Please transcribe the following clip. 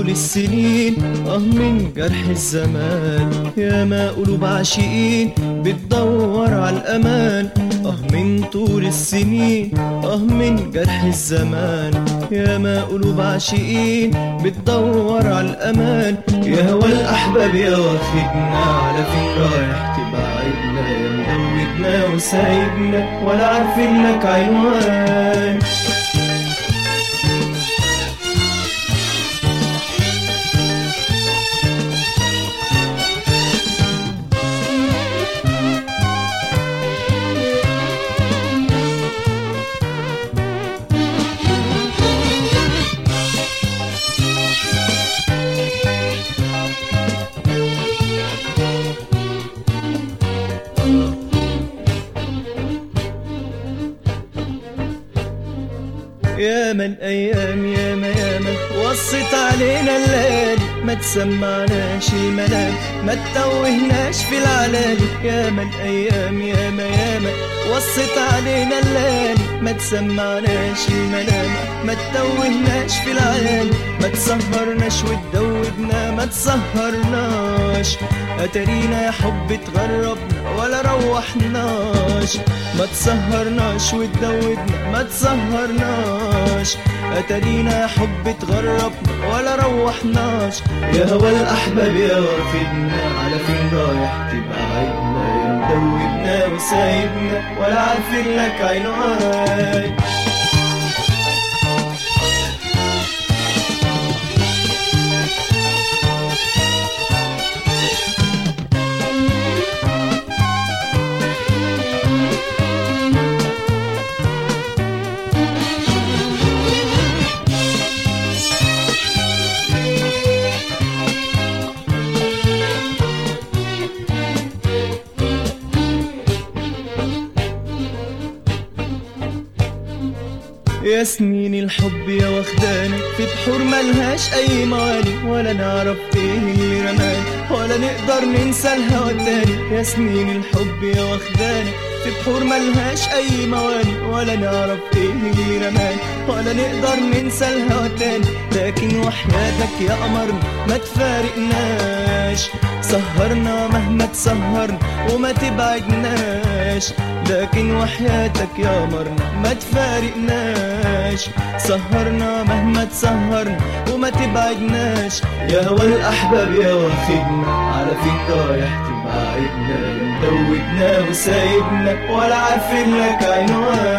طول السنين اه من جرح الزمان يا ما قلوب عاشقين بتدور على الأمان اه من طول السنين اه من جرح الزمان يا ما قلوب عاشقين بتدور على الأمان يا هوى الأحباب يا واخدنا على فين رايح تبعدنا يا مدودنا وسايبنا ولا عارفين لك عنوان ياما الايام ياما ياما وصت علينا الليالي ما تسمعناش المنام ما تتوهناش في العلالي ياما الايام ياما ياما وصت علينا الليالي ما تسمعناش المنام ما تتوهناش في العلالي ما تسهرناش وتدوبنا ما تسهرناش اتارينا يا حب تغربنا ولا روحناش ما تسهرناش وتدوبنا ما تسهرناش اتارينا يا حب تغربنا ولا روحناش يا هوى الاحباب يا واخدنا على فين رايح تبعدنا يا مدوبنا وسايبنا ولا عارفين لك عنوان يا سنين الحب يا واخدانا في بحور ملهاش اي مواني ولا نعرف ايه اللي رمانا ولا نقدر ننسى الهوى التاني يا سنين الحب يا واخدانا في بحور ملهاش اي مواني ولا نعرف ايه اللي رمانا ولا نقدر ننسى الهوى التاني لكن وحياتك يا قمرنا ما تفارقناش سهرنا مهما تسهرنا وما تبعدناش لكن وحياتك يا قمرنا ما تفارقناش سهرنا مهما تسهرنا وما تبعدناش يا هوى الأحباب يا واخدنا على فين رايح تبعدنا يا مدودنا وسايبنا ولا عارفين لك عنوان